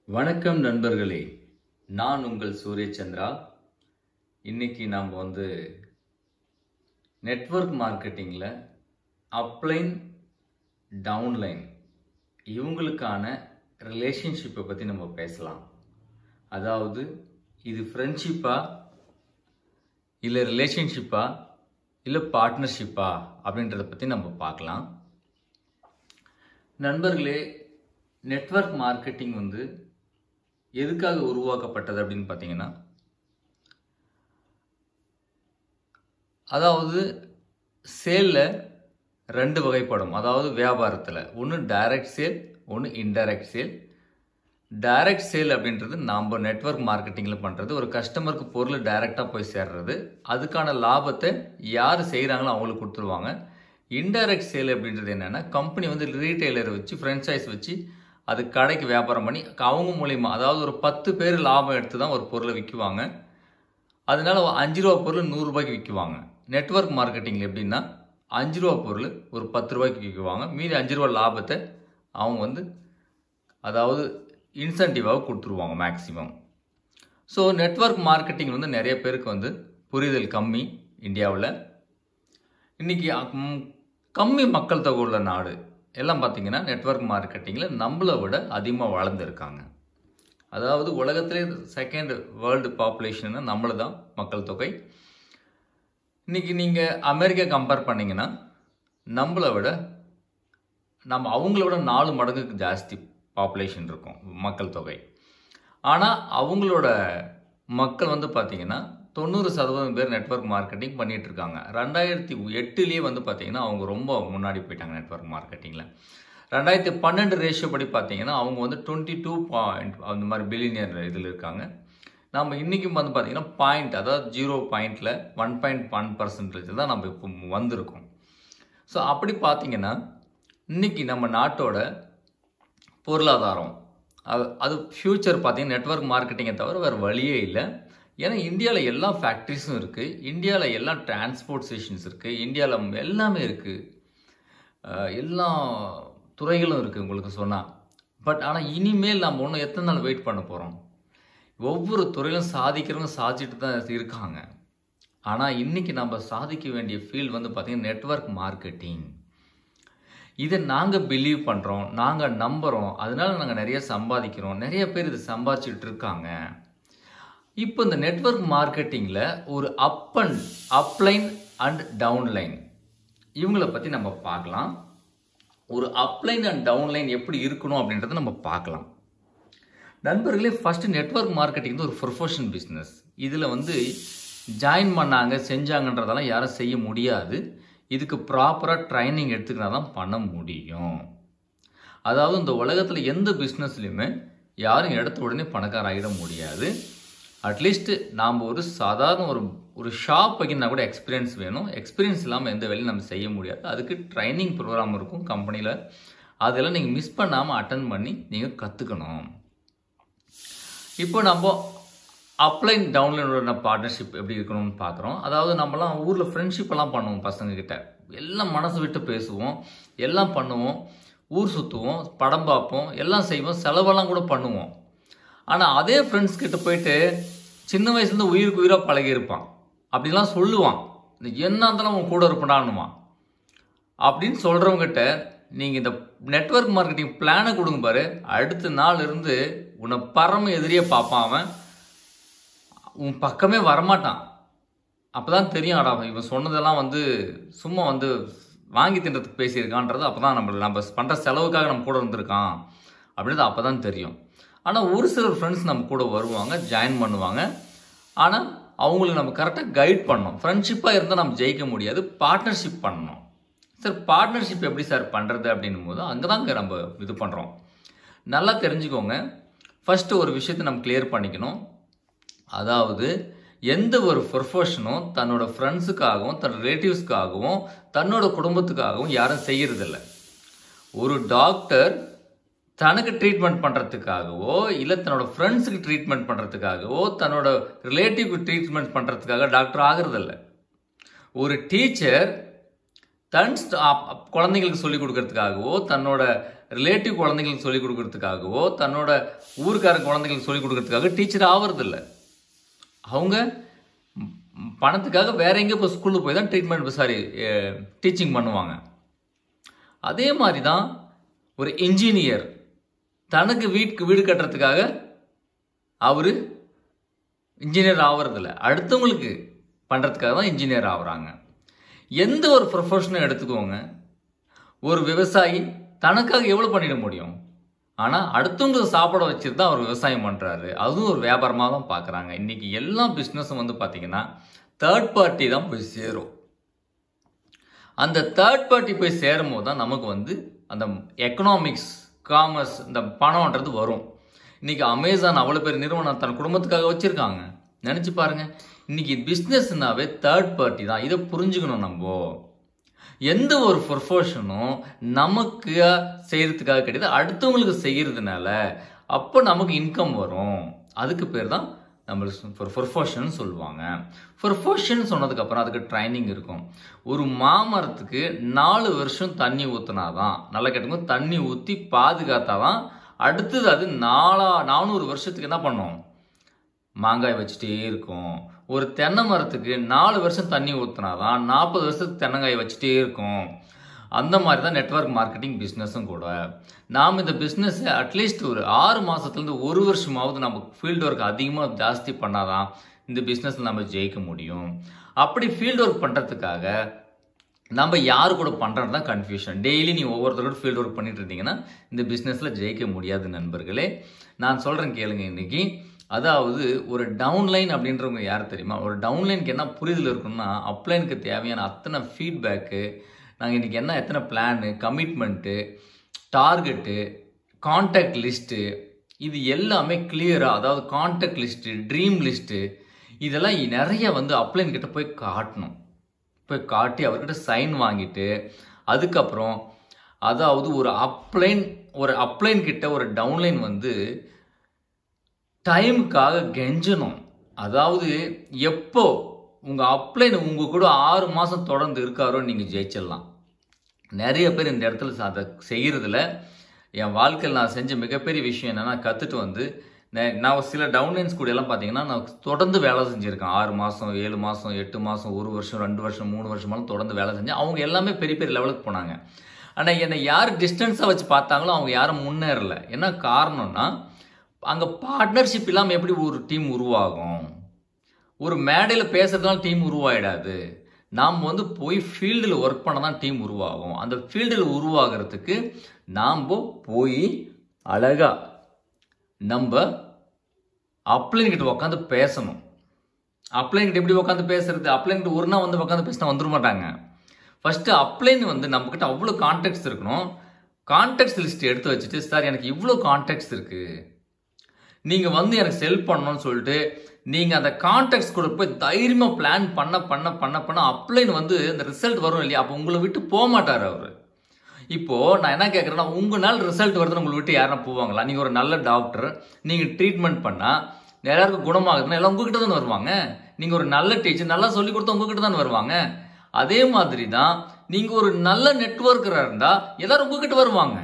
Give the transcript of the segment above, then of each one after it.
வணக்கம் நண்பர்களே நான் உங்கள் சூரியச்சந்திரா இன்னைக்கு நாம் வந்து நெட்வொர்க் மார்க்கெட்டிங்கில் அப்லைன் டவுன்லைன் இவங்களுக்கான ரிலேஷன்ஷிப்பை பற்றி நம்ம பேசலாம் அதாவது இது ஃப்ரெண்ட்ஷிப்பா இல்லை ரிலேஷன்ஷிப்பா இல்லை பார்ட்னர்ஷிப்பா அப்படின்றத பற்றி நம்ம பார்க்கலாம் நண்பர்களே நெட்வொர்க் மார்க்கெட்டிங் வந்து எதுக்காக உருவாக்கப்பட்டது அப்படின்னு பார்த்தீங்கன்னா அதாவது சேலில் ரெண்டு வகைப்படும் அதாவது வியாபாரத்தில் ஒன்று டைரக்ட் சேல் ஒன்று இன்டைரக்ட் சேல் டைரக்ட் சேல் அப்படின்றது நாம் நெட்வொர்க் மார்க்கெட்டிங்கில் பண்ணுறது ஒரு கஸ்டமருக்கு பொருள் டைரெக்டாக போய் சேர்றது அதுக்கான லாபத்தை யார் செய்கிறாங்களோ அவங்களுக்கு கொடுத்துருவாங்க இன்டைரக்ட் சேல் அப்படின்றது என்னென்னா கம்பெனி வந்து ரீட்டைலர் வச்சு ஃப்ரென்ச்சைஸ் வச்சு அது கடைக்கு வியாபாரம் பண்ணி அவங்க மூலியமா அதாவது ஒரு பத்து பேர் லாபம் எடுத்து தான் ஒரு பொருளை விற்குவாங்க அதனால ஒரு அஞ்சு ரூபா பொருள் நூறுரூபாய்க்கு விற்குவாங்க நெட்வொர்க் மார்க்கெட்டிங்கில் எப்படின்னா அஞ்சு ரூபா பொருள் ஒரு பத்து ரூபாய்க்கு விற்குவாங்க மீதி அஞ்சு ரூபா லாபத்தை அவங்க வந்து அதாவது இன்சென்டிவாக கொடுத்துருவாங்க மேக்ஸிமம் ஸோ நெட்வொர்க் மார்க்கெட்டிங் வந்து நிறைய பேருக்கு வந்து புரிதல் கம்மி இந்தியாவில் இன்றைக்கி கம்மி மக்கள் தொகை உள்ள நாடு எல்லாம் பார்த்தீங்கன்னா நெட்வொர்க் மார்க்கெட்டிங்கில் நம்மளை விட அதிகமாக வளர்ந்துருக்காங்க அதாவது உலகத்திலே செகண்ட் வேர்ல்டு பாப்புலேஷன் நம்மள தான் மக்கள் தொகை இன்றைக்கி நீங்கள் அமெரிக்கா கம்பேர் பண்ணிங்கன்னா நம்மளை விட நம்ம அவங்கள விட நாலு மடங்குக்கு ஜாஸ்தி பாப்புலேஷன் இருக்கும் மக்கள் தொகை ஆனால் அவங்களோட மக்கள் வந்து பார்த்தீங்கன்னா தொண்ணூறு சதவீதம் பேர் நெட்வொர்க் மார்க்கெட்டிங் பண்ணிட்டு இருக்காங்க ரெண்டாயிரத்தி எட்டுலேயே வந்து பார்த்தீங்கன்னா அவங்க ரொம்ப முன்னாடி போயிட்டாங்க நெட்வொர்க் மார்க்கெட்டிங்கில் ரெண்டாயிரத்தி பன்னெண்டு ரேஷியோ படி பார்த்தீங்கன்னா அவங்க வந்து டுவெண்ட்டி டூ பாயிண்ட் அந்த மாதிரி பில்லியனியர் இதில் இருக்காங்க நம்ம இன்றைக்கும் வந்து பார்த்தீங்கன்னா பாயிண்ட் அதாவது ஜீரோ பாயிண்டில் ஒன் பாயிண்ட் ஒன் பர்சன்டேஜ் தான் நம்ம இப்போ வந்திருக்கோம் ஸோ அப்படி பார்த்தீங்கன்னா இன்னைக்கு நம்ம நாட்டோட பொருளாதாரம் அது அது ஃப்யூச்சர் பார்த்தீங்கன்னா நெட்வொர்க் மார்க்கெட்டிங்கை தவிர வேறு வழியே இல்லை ஏன்னா இந்தியாவில் எல்லா ஃபேக்ட்ரிஸும் இருக்குது இந்தியாவில் எல்லா டிரான்ஸ்போர்ட் ஸ்டேஷன்ஸ் இருக்குது இந்தியாவில் எல்லாமே இருக்குது எல்லா துறைகளும் இருக்குது உங்களுக்கு சொன்னால் பட் ஆனால் இனிமேல் நம்ம ஒன்றும் எத்தனை நாள் வெயிட் பண்ண போகிறோம் ஒவ்வொரு துறையிலும் சாதிக்கிறவங்க சாதிச்சுட்டு தான் இருக்காங்க ஆனால் இன்றைக்கி நம்ம சாதிக்க வேண்டிய ஃபீல்டு வந்து பார்த்திங்கன்னா நெட்வொர்க் மார்க்கெட்டிங் இதை நாங்கள் பிலீவ் பண்ணுறோம் நாங்கள் நம்புகிறோம் அதனால நாங்கள் நிறைய சம்பாதிக்கிறோம் நிறைய பேர் இது சம்பாதிச்சுட்டு இருக்காங்க இப்போ இந்த நெட்வொர்க் மார்க்கெட்டிங்கில் ஒரு up and upline and downline இவங்களை பற்றி நம்ம பார்க்கலாம் ஒரு அப்லைன் அண்ட் டவுன்லைன் எப்படி இருக்கணும் அப்படின்றத நம்ம பார்க்கலாம் நண்பர்களே ஃபஸ்ட்டு நெட்வொர்க் மார்க்கெட்டிங் ஒரு ப்ரொஃபஷன் பிஸ்னஸ் இதில் வந்து ஜாயின் பண்ணாங்க செஞ்சாங்கன்றதெல்லாம் யாரும் செய்ய முடியாது இதுக்கு ப்ராப்பராக ட்ரைனிங் எடுத்துக்கினா தான் பண்ண முடியும் அதாவது இந்த உலகத்தில் எந்த பிஸ்னஸ்லையுமே யாரும் எடுத்த உடனே பணக்கார ஆகிட முடியாது அட்லீஸ்ட் நாம் ஒரு சாதாரண ஒரு ஒரு ஷாப் வைக்கணும்னா கூட எக்ஸ்பீரியன்ஸ் வேணும் எக்ஸ்பீரியன்ஸ் இல்லாமல் எந்த வேலையும் நம்ம செய்ய முடியாது அதுக்கு ட்ரைனிங் ப்ரோக்ராம் இருக்கும் கம்பெனியில் அதெல்லாம் நீங்கள் மிஸ் பண்ணாமல் அட்டன் பண்ணி நீங்கள் கற்றுக்கணும் இப்போ நம்ம அப்லைன் டவுன்லைனோட பார்ட்னர்ஷிப் எப்படி இருக்கணும்னு பார்க்குறோம் அதாவது நம்மலாம் ஊரில் ஃப்ரெண்ட்ஷிப் எல்லாம் பண்ணுவோம் பசங்கக்கிட்ட எல்லாம் மனசு விட்டு பேசுவோம் எல்லாம் பண்ணுவோம் ஊர் சுற்றுவோம் படம் பார்ப்போம் எல்லாம் செய்வோம் செலவெல்லாம் கூட பண்ணுவோம் ஆனால் அதே ஃப்ரெண்ட்ஸ் கிட்ட போயிட்டு சின்ன வயசுலேருந்து உயிருக்கு உயிராக பழகியிருப்பான் அப்படிலாம் சொல்லுவான் என்ன இருந்தாலும் அவன் கூட இருப்படான்னுவான் அப்படின்னு சொல்கிறவங்ககிட்ட நீங்கள் இந்த நெட்ஒர்க் மார்க்கெட்டிங் பிளானை கொடுங்க பாரு அடுத்த நாள் இருந்து உன்னை பரம எதிரியே பார்ப்பான் அவன் உன் பக்கமே வரமாட்டான் அப்போ தான் தெரியும் அடா இவன் சொன்னதெல்லாம் வந்து சும்மா வந்து வாங்கி தின்றதுக்கு பேசியிருக்கான்றது அப்போ தான் நம்ம நம்ம பண்ணுற செலவுக்காக நம்ம கூட இருந்திருக்கான் அப்படின்றது அப்போ தான் தெரியும் ஆனால் ஒரு சிலர் ஃப்ரெண்ட்ஸ் நம்ம கூட வருவாங்க ஜாயின் பண்ணுவாங்க ஆனால் அவங்களுக்கு நம்ம கரெக்டாக கைட் பண்ணணும் ஃப்ரெண்ட்ஷிப்பாக இருந்தால் நம்ம ஜெயிக்க முடியாது பார்ட்னர்ஷிப் பண்ணணும் சார் பார்ட்னர்ஷிப் எப்படி சார் பண்ணுறது அப்படின்னும் போது அங்கே தாங்க நம்ம இது பண்ணுறோம் நல்லா தெரிஞ்சுக்கோங்க ஃபஸ்ட்டு ஒரு விஷயத்தை நம்ம கிளியர் பண்ணிக்கணும் அதாவது எந்த ஒரு ப்ரொஃபஷனும் தன்னோட ஃப்ரெண்ட்ஸுக்காகவும் தன் ரிலேட்டிவ்ஸ்க்காகவும் தன்னோட குடும்பத்துக்காகவும் யாரும் செய்யறதில்ல ஒரு டாக்டர் தனக்கு ட்ரீட்மெண்ட் பண்ணுறதுக்காகவோ இல்லை தன்னோட ஃப்ரெண்ட்ஸுக்கு ட்ரீட்மெண்ட் பண்ணுறதுக்காகவோ தன்னோட ரிலேட்டிவ்க்கு ட்ரீட்மெண்ட் பண்ணுறதுக்காக டாக்டர் ஆகிறதில்ல ஒரு டீச்சர் தன் ஸ்ட- அப்- அப்- குழந்தைங்களுக்கு சொல்லிக் கொடுக்கறதுக்காகவோ தன்னோட ரிலேட்டிவ் குழந்தைங்களுக்கு சொல்லிக் கொடுக்கறதுக்காகவோ தன்னோட ஊருக்கார குழந்தைங்களுக்கு சொல்லிக் கொடுக்கறதுக்காக டீச்சர் ஆவறதில்ல அவங்க ம், ம், பணத்துக்காக வேற எங்கே இப்போ ஸ்கூலுக்கு போய் தான் ட்ரீட்மெண்ட் சாரி டீச்சிங் பண்ணுவாங்க அதே மாதிரி தான் ஒரு இன்ஜினியர் தனக்கு வீட்டுக்கு வீடு கட்டுறதுக்காக அவர் இன்ஜினியர் ஆவறதில்ல அடுத்தவங்களுக்கு பண்ணுறதுக்காக தான் இன்ஜினியர் ஆகுறாங்க எந்த ஒரு ப்ரொஃபஷனும் எடுத்துக்கோங்க ஒரு விவசாயி தனக்காக எவ்வளோ பண்ணிட முடியும் ஆனால் அடுத்தவங்களுக்கு சாப்பிட வச்சுட்டு தான் அவர் விவசாயம் பண்ணுறாரு அதுவும் ஒரு வியாபாரமாக தான் பார்க்குறாங்க இன்றைக்கி எல்லா பிஸ்னஸும் வந்து பார்த்திங்கன்னா தேர்ட் பார்ட்டி தான் போய் சேரும் அந்த தேர்ட் பார்ட்டி போய் சேரும் போது தான் நமக்கு வந்து அந்த எக்கனாமிக்ஸ் காமர்ஸ் இந்த பணம்ன்றது வரும் இன்னைக்கு அமேசான் அவ்வளோ பேர் நிறுவனம் தன் குடும்பத்துக்காக வச்சுருக்காங்க நினச்சி பாருங்க இன்னைக்கு பிஸ்னஸ்னாவே தேர்ட் பார்ட்டி தான் இதை புரிஞ்சுக்கணும் நம்ம எந்த ஒரு ப்ரொஃபஷனும் நமக்கு செய்கிறதுக்காக கிடையாது அடுத்தவங்களுக்கு செய்கிறதுனால அப்போ நமக்கு இன்கம் வரும் அதுக்கு பேர் தான் நம்மளுக்கு ஒரு ப்ரொஃபஷன் சொல்லுவாங்க ப்ரொஃபஷன் சொன்னதுக்கப்புறம் அதுக்கு ட்ரைனிங் இருக்கும் ஒரு மாமரத்துக்கு நாலு வருஷம் தண்ணி ஊற்றினாதான் நல்லா கேட்டுங்க தண்ணி ஊற்றி பாதுகாத்தாதான் அடுத்தது அது நாலா நானூறு வருஷத்துக்கு என்ன பண்ணும் மாங்காய் வச்சுட்டே இருக்கும் ஒரு தென்னை மரத்துக்கு நாலு வருஷம் தண்ணி ஊற்றினாதான் நாற்பது வருஷத்துக்கு தென்னங்காய் வச்சுட்டே இருக்கும் அந்த மாதிரி தான் நெட்வொர்க் மார்க்கெட்டிங் பிஸ்னஸும் கூட நாம் இந்த பிஸ்னஸை அட்லீஸ்ட் ஒரு ஆறு மாதத்துலேருந்து ஒரு வருஷமாவது நம்ம ஃபீல்டு ஒர்க் அதிகமாக ஜாஸ்தி பண்ணாதான் இந்த பிஸ்னஸில் நம்ம ஜெயிக்க முடியும் அப்படி ஃபீல்டு ஒர்க் பண்ணுறதுக்காக நம்ம யார் கூட பண்ணுறது தான் கன்ஃபியூஷன் டெய்லி நீ ஒவ்வொருத்தர் கூட ஃபீல்டு ஒர்க் பண்ணிட்டு இருந்தீங்கன்னா இந்த பிஸ்னஸில் ஜெயிக்க முடியாது நண்பர்களே நான் சொல்கிறேன் கேளுங்க இன்னைக்கு அதாவது ஒரு டவுன்லைன் அப்படின்றவங்க யார் தெரியுமா ஒரு டவுன்லைனுக்கு என்ன புரிதல் இருக்குன்னா அப்லைனுக்கு தேவையான அத்தனை ஃபீட்பேக்கு நாங்கள் இன்றைக்கி என்ன எத்தனை plan commitment target contact list இது எல்லாமே கிளியராக அதாவது காண்டாக்ட் லிஸ்ட்டு ட்ரீம் லிஸ்ட்டு இதெல்லாம் நிறைய வந்து அப்ளைன் கிட்ட போய் காட்டணும் போய் காட்டி அவர்கிட்ட சைன் வாங்கிட்டு அதுக்கப்புறம் அதாவது ஒரு அப்ளைன் ஒரு அப்ளைன் கிட்ட ஒரு டவுன்லைன் வந்து டைமுக்காக கெஞ்சணும் அதாவது எப்போ உங்கள் அப்ளைன் உங்கள் கூட ஆறு மாதம் தொடர்ந்து இருக்காரோ நீங்கள் ஜெயிச்சிடலாம் நிறைய பேர் இந்த இடத்துல அதை செய்கிறதுல என் வாழ்க்கையில் நான் செஞ்ச மிகப்பெரிய விஷயம் என்னென்னா கற்றுட்டு வந்து நே- நான் சில டவுன்லைன்ஸ் கூட எல்லாம் பார்த்தீங்கன்னா நான் தொடர்ந்து வேலை செஞ்சுருக்கேன் ஆறு மாதம் ஏழு மாதம் எட்டு மாதம் ஒரு வருஷம் ரெண்டு வருஷம் மூணு வருஷமாலும் தொடர்ந்து வேலை செஞ்சேன் அவங்க எல்லாமே பெரிய பெரிய லெவலுக்கு போனாங்க ஆனால் என்னை யார் டிஸ்டன்ஸாக வச்சு பார்த்தாங்களோ அவங்க யாரும் முன்னேறல என்ன காரணம்னா அங்கே பார்ட்னர்ஷிப் இல்லாமல் எப்படி ஒரு டீம் உருவாகும் ஒரு மேடையில் பேசுறதுனால டீம் உருவாயிடாது நாம் வந்து போய் ஃபீல்டில் ஒர்க் பண்ண தான் டீம் உருவாகும் அந்த ஃபீல்டில் உருவாகிறதுக்கு நாம் போய் அழகா நம்ம அப்ளைன் கிட்ட உட்காந்து பேசணும் அப்ளைன் கிட்ட எப்படி உட்காந்து பேசுறது அப்ளைன் கிட்ட ஒரு நாள் வந்து உட்காந்து பேசினா வந்துட மாட்டாங்க ஃபர்ஸ்ட் அப்ளைன் வந்து நம்ம கிட்ட அவ்வளோ கான்டாக்ட்ஸ் இருக்கணும் கான்டாக்ட்ஸ் லிஸ்ட் எடுத்து வச்சுட்டு சார் எனக்கு இவ்வளோ கான்டாக்ட்ஸ் இருக்கு நீங்க வந்து எனக்கு செல் பண்ணணும்னு சொல்லிட்டு நீங்க அந்த கான்டாக்ட்ஸ் கூட போய் தைரியமா பிளான் பண்ண பண்ண பண்ண பண்ண அப்ளைன் வந்து அந்த ரிசல்ட் வரும் இல்லையா அப்போ உங்களை விட்டு போக மாட்டார் அவரு இப்போ நான் என்ன கேட்குறேன்னா உங்களால் ரிசல்ட் வருதுன்னு உங்களை விட்டு யாரும் போவாங்களா நீங்க ஒரு நல்ல டாக்டர் நீங்க ட்ரீட்மெண்ட் பண்ணா எல்லாருக்கும் குணமாகுதுன்னா எல்லாம் உங்ககிட்ட தானே வருவாங்க நீங்க ஒரு நல்ல டீச்சர் நல்லா சொல்லி கொடுத்தா உங்ககிட்ட தானே வருவாங்க அதே மாதிரி தான் நீங்க ஒரு நல்ல நெட்ஒர்க்கரா இருந்தா எல்லாரும் உங்ககிட்ட வருவாங்க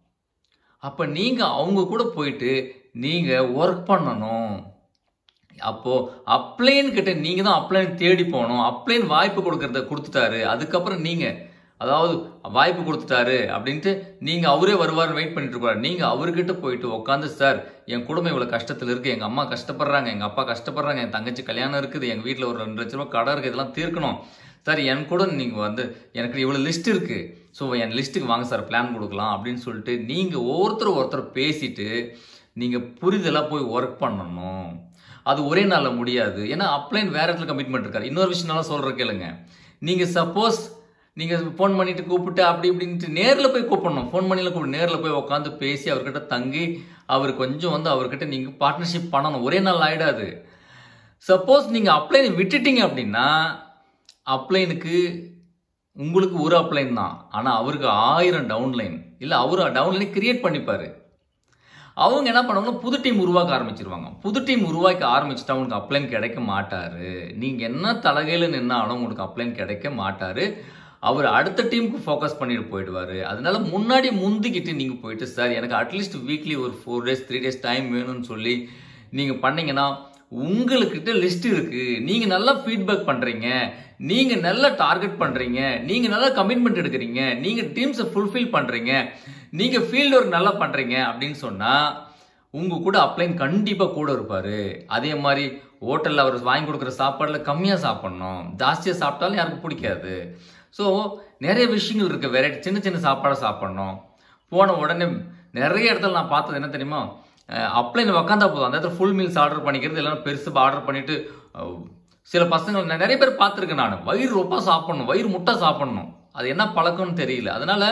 அப்ப நீங்க அவங்க கூட போயிட்டு நீங்க ஒர்க் பண்ணணும் அப்போ அப்ளைன் கிட்ட நீங்க தான் அப்ளைன் தேடி போகணும் அப்ளைன் வாய்ப்பு கொடுக்கறத கொடுத்துட்டாரு அதுக்கப்புறம் நீங்க அதாவது வாய்ப்பு கொடுத்துட்டாரு அப்படின்ட்டு நீங்க அவரே வருவார் வெயிட் பண்ணிட்டு இருப்பாரு நீங்க அவர்கிட்ட போயிட்டு உட்காந்து சார் என் குடும்பம் இவ்வளவு கஷ்டத்துல இருக்கு எங்க அம்மா கஷ்டப்படுறாங்க எங்க அப்பா கஷ்டப்படுறாங்க என் தங்கச்சி கல்யாணம் இருக்குது எங்க வீட்ல ஒரு ரெண்டு லட்ச ரூபாய் கடை இருக்கு இதெல்லாம் தீர்க்கணும் சார் என் கூட நீங்க வந்து எனக்கு இவ்வளவு லிஸ்ட் இருக்கு ஸோ என் லிஸ்ட்டுக்கு வாங்க சார் பிளான் கொடுக்கலாம் அப்படின்னு சொல்லிட்டு நீங்க ஒருத்தர் ஒருத்தர் பேசிட்டு நீங்க புரிதலா போய் ஒர்க் பண்ணணும் அது ஒரே நாள்ல முடியாது ஏன்னா அப்ளைன் வேற இடத்துல கமிட்மெண்ட் இருக்காரு இன்னொரு விஷயம் நல்லா சொல்ற கேளுங்க நீங்க சப்போஸ் நீங்க ஃபோன் பண்ணிட்டு கூப்பிட்டு அப்படி இப்படின்ட்டு நேர்ல போய் கூப்பிடணும் ஃபோன் பண்ணில கூப்பிட்டு நேர்ல போய் உட்காந்து பேசி அவர்கிட்ட தங்கி அவர் கொஞ்சம் வந்து அவர்கிட்ட நீங்க பார்ட்னர்ஷிப் பண்ணணும் ஒரே நாள் ஆயிடாது சப்போஸ் நீங்க அப்ளைன் விட்டுட்டீங்க அப்படின்னா அப்ளைனுக்கு உங்களுக்கு ஒரு அப்ளைன் தான் ஆனா அவருக்கு ஆயிரம் டவுன்லைன் இல்ல அவரு டவுன்லைன் கிரியேட் பண்ணிப்பாரு அவங்க என்ன பண்ணுவாங்கன்னா புது டீம் உருவாக்க ஆரம்பிச்சிருவாங்க புது டீம் உருவாக்க ஆரம்பிச்சுட்டா உங்களுக்கு அப்ளைன் கிடைக்க மாட்டாரு நீங்க என்ன தலைகையில நின்னாலும் உங்களுக்கு அப்ளைன் கிடைக்க மாட்டாரு அவர் அடுத்த டீமுக்கு ஃபோக்கஸ் பண்ணிட்டு போயிடுவாரு அதனால முன்னாடி முந்திக்கிட்டு நீங்க போயிட்டு சார் எனக்கு அட்லீஸ்ட் வீக்லி ஒரு four days three days time வேணும்னு சொல்லி நீங்க பண்ணீங்கன்னா உங்களுக்கிட்ட லிஸ்ட் இருக்கு நீங்க நல்லா ஃபீட்பேக் பண்றீங்க நீங்க நல்லா டார்கெட் பண்றீங்க நீங்க நல்லா கமிட்மெண்ட் எடுக்கிறீங்க நீங்க டீம்ஸை ஃபுல்ஃபில் பண்றீங்க நீங்க ஃபீல்ட் ஒர்க் நல்லா பண்றீங்க அப்படின்னு சொன்னா உங்க கூட அப்ளைன் கண்டிப்பா கூட இருப்பாரு அதே மாதிரி ஹோட்டல்ல அவர் வாங்கி கொடுக்குற சாப்பாடுல கம்மியா சாப்பிடணும் ஜாஸ்தியா சாப்பிட்டாலும் யாருக்கும் பிடிக்காது ஸோ நிறைய விஷயங்கள் இருக்கு வெரைட்டி சின்ன சின்ன சாப்பாடை சாப்பிடணும் போன உடனே நிறைய இடத்துல நான் பார்த்தது என்ன தெரியுமா அப்ளைன் உக்காந்தா போதும் அந்த இடத்துல ஃபுல் மீல்ஸ் ஆர்டர் பண்ணிக்கிறது எல்லாம் பெருசு ஆர்டர் பண்ணிட்டு அஹ், சில பசங்க நான் நிறைய பேர் பார்த்துருக்கேன் நான் வயிறு ரொம்ப சாப்பிடணும் வயிறு முட்டை சாப்பிடணும் அது என்ன பழக்கம்னு தெரியல அதனால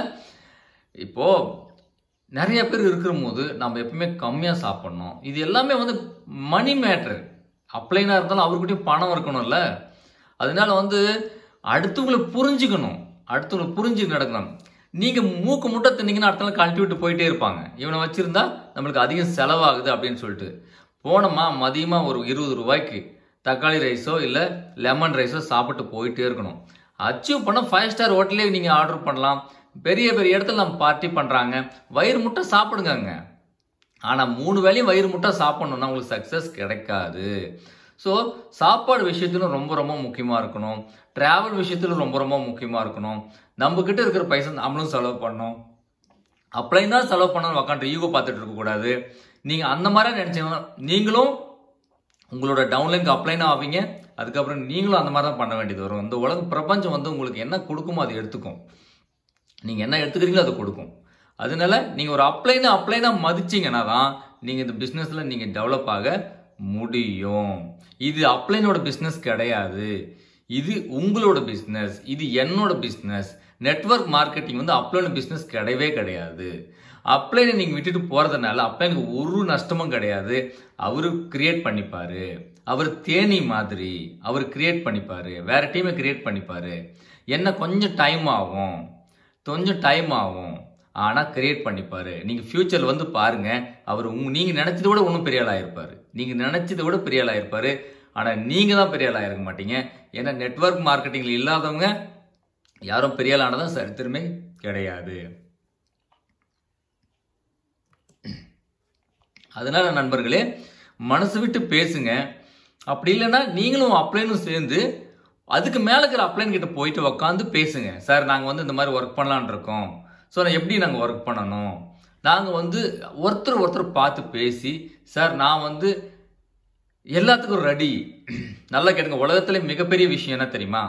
இப்போ நிறைய பேர் இருக்கிற போது நம்ம எப்பவுமே கம்மியாக சாப்பிடணும் இது எல்லாமே வந்து மணி மேட்ரு அப்ளைனாக இருந்தாலும் அவர்கிட்டயும் பணம் இருக்கணும்ல அதனால வந்து அடுத்தவங்களை புரிஞ்சுக்கணும் அடுத்தவங்களை புரிஞ்சு நடக்கணும் நீங்க மூக்கு முட்டை தின்னீங்கன்னா அடுத்த நாள் கழட்டி விட்டு போயிட்டே இருப்பாங்க இவனை வச்சிருந்தா நம்மளுக்கு அதிகம் செலவாகுது அப்படின்னு சொல்லிட்டு போனோமா மதியமா ஒரு இருபது ரூபாய்க்கு தக்காளி ரைஸோ இல்லை லெமன் ரைஸோ சாப்பிட்டு போயிட்டே இருக்கணும் அச்சீவ் பண்ண ஃபைவ் ஸ்டார் ஹோட்டலே நீங்க ஆர்டர் பண்ணலாம் பெரிய பெரிய இடத்துல நம்ம பார்ட்டி பண்றாங்க வயிறு முட்டை சாப்பிடுங்கங்க ஆனா மூணு வேளையும் வயிறு முட்டை சாப்பிடணும்னா உங்களுக்கு சக்சஸ் கிடைக்காது ஸோ சாப்பாடு விஷயத்திலும் ரொம்ப ரொம்ப முக்கியமா இருக்கணும் டிராவல் விஷயத்திலும் ரொம்ப ரொம்ப முக்கியமா இருக்கணும் நம்ம கிட்ட இருக்கிற பைசா நம்மளும் செலவு பண்ணணும் அப்ளைன் தான் செலவு பண்ணணும் உக்காந்து ஈகோ பார்த்துட்டு இருக்கக்கூடாது நீங்க அந்த மாதிரி நினைச்சீங்கன்னா நீங்களும் உங்களோட டவுன்லைனுக்கு அப்ளைன் ஆவீங்க அதுக்கப்புறம் நீங்களும் அந்த மாதிரி தான் பண்ண வேண்டியது வரும் இந்த உலக பிரபஞ்சம் வந்து உங்களுக்கு என்ன கொடுக்குமோ அதை எடுத்துக்கும் நீங்க என்ன எடுத்துக்கிறீங்களோ அதை கொடுக்கும் அதனால நீங்க ஒரு அப்ளைனா அப்ளைனா மதிச்சீங்கன்னா தான் நீங்க இந்த பிசினஸ்ல நீங்க டெவலப் ஆக முடியும் இது அப்ளைனோட பிசினஸ் கிடையாது இது உங்களோட பிசினஸ் இது என்னோட பிசினஸ் நெட்வொர்க் மார்க்கெட்டிங் வந்து அப்ளைன் பிசினஸ் கிடையவே கிடையாது அப்ளைனை நீங்க விட்டுட்டு போறதுனால அப்ளைனுக்கு ஒரு நஷ்டமும் கிடையாது அவரு கிரியேட் பண்ணிப்பாரு அவர் தேனி மாதிரி அவர் கிரியேட் பண்ணிப்பாரு வேற டீமை கிரியேட் பண்ணிப்பாரு என்ன கொஞ்சம் டைம் ஆகும் கொஞ்சம் டைம் ஆகும் ஆனா கிரியேட் பண்ணிப்பாரு நீங்க ஃபியூச்சர்ல வந்து பாருங்க அவர் உங்க நீங்க நினைச்சதை விட இன்னும் பெரிய ஆளா இருப்பாரு நீங்க நினைச்சதை விட பெரிய ஆளா இருப்பாரு ஆனா நீங்க தான் பெரிய ஆளா இருக்க மாட்டீங்க ஏன்னா நெட்வொர்க் மார்க்கெட்டிங்ல இல்லாதவங்க யாரும் பெரிய ஆளானதான் சரித்திரமே கிடையாது அதனால நண்பர்களே மனசு விட்டு பேசுங்க அப்படி இல்லைன்னா நீங்களும் அப்ளைனும் சேர்ந்து அதுக்கு மேல இருக்கிற அப்ளைன் கிட்ட போயிட்டு உக்காந்து பேசுங்க சார் நாங்க வந்து இந்த மாதிரி ஒர்க் பண்ணலாம்னு இருக்கோம் ஸோ நான் எப்படி நாங்க ஒர்க் பண்ணணும் நாங்க வந்து ஒருத்தர் ஒருத்தர் பார்த்து பேசி சார் நான் வந்து எல்லாத்துக்கும் ரெடி நல்லா கேட்டுங்க உலகத்துல மிகப்பெரிய விஷயம் என்ன தெரியுமா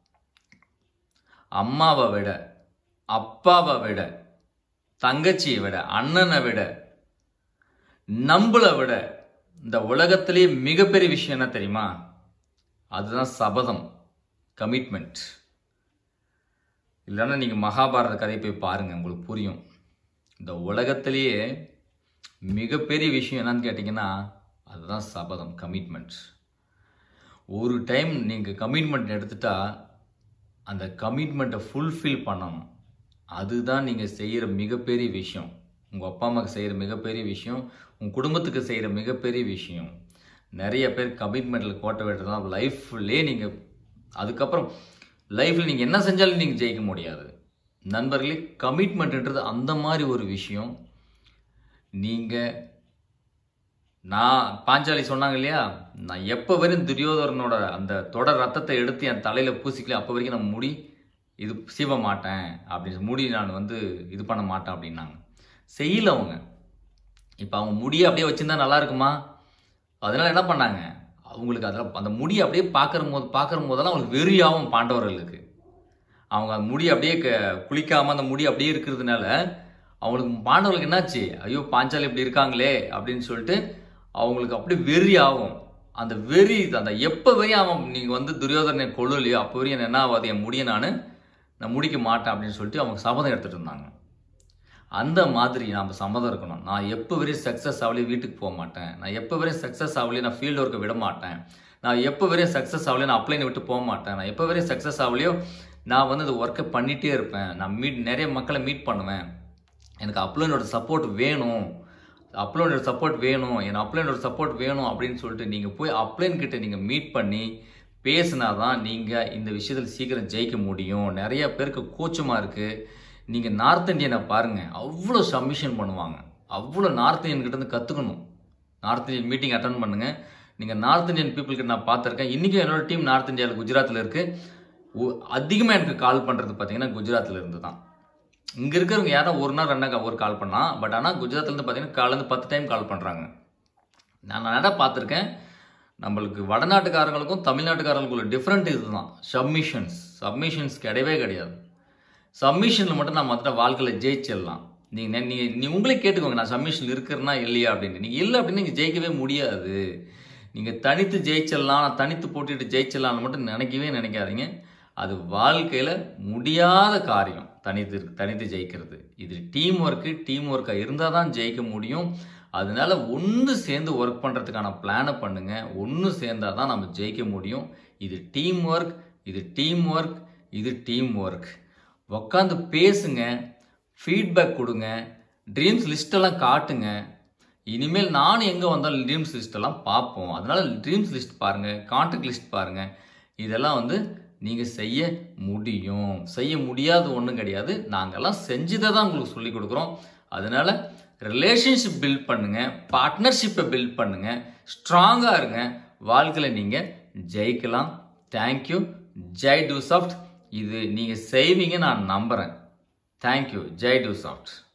அம்மாவை விட அப்பாவை விட தங்கச்சியை விட அண்ணனை விட நம்மளை விட இந்த உலகத்திலேயே மிகப்பெரிய விஷயம் என்ன தெரியுமா அதுதான் சபதம் கமிட்மெண்ட் இல்லைன்னா நீங்கள் மகாபாரத கதையை போய் பாருங்க உங்களுக்கு புரியும் இந்த உலகத்திலேயே மிகப்பெரிய விஷயம் என்னன்னு கேட்டிங்கன்னா அதுதான் சபதம் கமிட்மெண்ட் ஒரு டைம் நீங்கள் கமிட்மெண்ட் எடுத்துட்டா அந்த கமிட்மெண்ட்டை ஃபுல்ஃபில் பண்ணணும் அதுதான் நீங்கள் செய்கிற மிகப்பெரிய விஷயம் உங்கள் அப்பா அம்மாவுக்கு செய்கிற மிகப்பெரிய விஷயம் உங்கள் குடும்பத்துக்கு செய்கிற மிகப்பெரிய விஷயம் நிறைய பேர் கமிட்மெண்ட்டில் கோட்டை விட்டு தான் லைஃப்லேயே நீங்கள் அதுக்கப்புறம் லைஃப்பில் நீங்கள் என்ன செஞ்சாலும் நீங்கள் ஜெயிக்க முடியாது நண்பர்களே கமிட்மெண்ட்ன்றது அந்த மாதிரி ஒரு விஷயம் நீங்கள் நான் பாஞ்சாலி சொன்னாங்க இல்லையா நான் எப்போ வரையும் துரியோதரனோட அந்த தொடர் ரத்தத்தை எடுத்து என் தலையில் பூசிக்கல அப்போ வரைக்கும் நான் முடி இது சீவ மாட்டேன் அப்படின்னு முடி நான் வந்து இது பண்ண மாட்டேன் அப்படின்னாங்க செய்யல அவங்க இப்போ அவங்க முடியை அப்படியே வச்சிருந்தா நல்லா இருக்குமா அதனால என்ன பண்ணாங்க அவங்களுக்கு அதில் அந்த முடியை அப்படியே பார்க்குற போது பார்க்குற போதெல்லாம் அவங்களுக்கு வெறியாகும் பாண்டவர்களுக்கு அவங்க அந்த முடி அப்படியே க- குளிக்காம அந்த முடி அப்படியே இருக்கிறதுனால அவங்களுக்கு பாண்டவர்களுக்கு என்னாச்சு ஐயோ பாஞ்சாலி இப்படி இருக்காங்களே அப்படின்னு சொல்லிட்டு அவங்களுக்கு அப்படியே வெறி ஆகும் அந்த வெறி அந்த எப்போ வரையும் அவன் நீங்கள் வந்து துரியோதரனை கொள்ளலையோ அப்போ வரையும் என்ன ஆகாது என் முடியை நான் நான் முடிக்க மாட்டேன் அப்படின்னு சொல்லிட்டு அவங்க சபதம் எடுத்துட்டு இருந்தாங்க அந்த மாதிரி நாம் சம்மதம் இருக்கணும் நான் எப்போ வரையும் சக்ஸஸ் ஆகலையும் வீட்டுக்கு போக மாட்டேன் நான் எப்போ வரையும் சக்ஸஸ் ஆகலையும் நான் ஃபீல்டு ஒர்க்கை விட மாட்டேன் நான் எப்போ வரையும் சக்ஸஸ் ஆகலையும் நான் அப்ளைனை விட்டு போக மாட்டேன் நான் எப்போ வரையும் சக்ஸஸ் ஆகலையோ நான் வந்து அந்த ஒர்க்கை பண்ணிகிட்டே இருப்பேன் நான் மீட் நிறைய மக்களை மீட் பண்ணுவேன் எனக்கு அப்ளைனோட சப்போர்ட் வேணும் அப்ளைனோட சப்போர்ட் வேணும் என் அப்ளைனோட சப்போர்ட் வேணும் அப்படின்னு சொல்லிட்டு நீங்கள் போய் அப்ளைன் கிட்ட நீங்கள் மீட் பண்ணி பேசினா தான் நீங்கள் இந்த விஷயத்தில் சீக்கிரம் ஜெயிக்க முடியும் நிறைய பேருக்கு கூச்சமாக இருக்குது நீங்கள் நார்த் இந்தியனை பாருங்கள் அவ்வளோ சப்மிஷன் பண்ணுவாங்க அவ்வளோ நார்த் இந்தியன் கிட்ட இருந்து கற்றுக்கணும் நார்த் இந்தியன் மீட்டிங் அட்டன் பண்ணுங்கள் நீங்கள் நார்த் இந்தியன் பீப்புள் கிட்ட நான் பார்த்துருக்கேன் இன்றைக்கும் என்னோட டீம் நார்த் இந்தியாவில் குஜராத்தில் இருக்குது அதிகமாக எனக்கு கால் பண்ணுறது பார்த்தீங்கன்னா குஜராத்தில் இருந்து தான் இங்கே இருக்கிறவங்க யாரோ ஒரு நாள் ரெண்டா ஒரு கால் பண்ணலாம் பட் ஆனால் குஜராத்லேருந்து பார்த்தீங்கன்னா காலேருந்து பத்து டைம் கால் பண்ணுறாங்க நான் நிறையா பார்த்துருக்கேன் நம்மளுக்கு வடநாட்டுக்காரங்களுக்கும் தமிழ்நாட்டுக்காரங்களுக்கும் உள்ள டிஃப்ரெண்ட் இதுதான் சப்மிஷன்ஸ் சப்மிஷன்ஸ் கிடையவே கிடையாது சப்மிஷனில் மட்டும் நம்ம மற்ற வாழ்க்கையில் ஜெயிச்சிடலாம் நீங்கள் நீ நீ உங்களே கேட்டுக்கோங்க நான் சப்மிஷன் இருக்கிறேன்னா இல்லையா அப்படின்னு நீங்கள் இல்லை அப்படின்னு நீங்கள் ஜெயிக்கவே முடியாது நீங்கள் தனித்து ஜெயிச்சிடலாம் நான் தனித்து போட்டுட்டு ஜெயிச்சிடலாம்னு மட்டும் நினைக்கவே நினைக்காதீங்க அது வாழ்க்கையில் முடியாத காரியம் தனித்து தனித்து ஜெயிக்கிறது இது டீம் ஒர்க்கு டீம் ஒர்க்காக இருந்தால் தான் ஜெயிக்க முடியும் அதனால ஒன்று சேர்ந்து ஒர்க் பண்ணுறதுக்கான பிளானை பண்ணுங்க ஒன்று சேர்ந்தால் தான் நம்ம ஜெயிக்க முடியும் இது டீம் ஒர்க் இது டீம் ஒர்க் இது டீம் ஒர்க் உக்காந்து பேசுங்க ஃபீட்பேக் கொடுங்க ட்ரீம்ஸ் லிஸ்ட்டெல்லாம் காட்டுங்க இனிமேல் நானும் எங்கே வந்தாலும் ட்ரீம்ஸ் லிஸ்ட்டெல்லாம் பார்ப்போம் அதனால ட்ரீம்ஸ் லிஸ்ட் பாருங்கள் கான்டாக்ட் லிஸ்ட் பாருங்கள் இதெல்லாம் வந்து நீங்கள் செய்ய முடியும் செய்ய முடியாத ஒன்றும் கிடையாது நாங்கள்லாம் செஞ்சதை தான் உங்களுக்கு சொல்லிக் கொடுக்குறோம் அதனால ரிலேஷன்ஷிப் பில்ட் பண்ணுங்க பார்ட்னர்ஷிப்பை பில்ட் பண்ணுங்க ஸ்ட்ராங்காக இருங்க வாழ்க்கையில் நீங்கள் ஜெயிக்கலாம் தேங்க்யூ ஜெய் டூ சாஃப்ட் இது நீங்கள் செய்வீங்க நான் நம்புகிறேன் தேங்க்யூ ஜெய் டூ சாஃப்ட்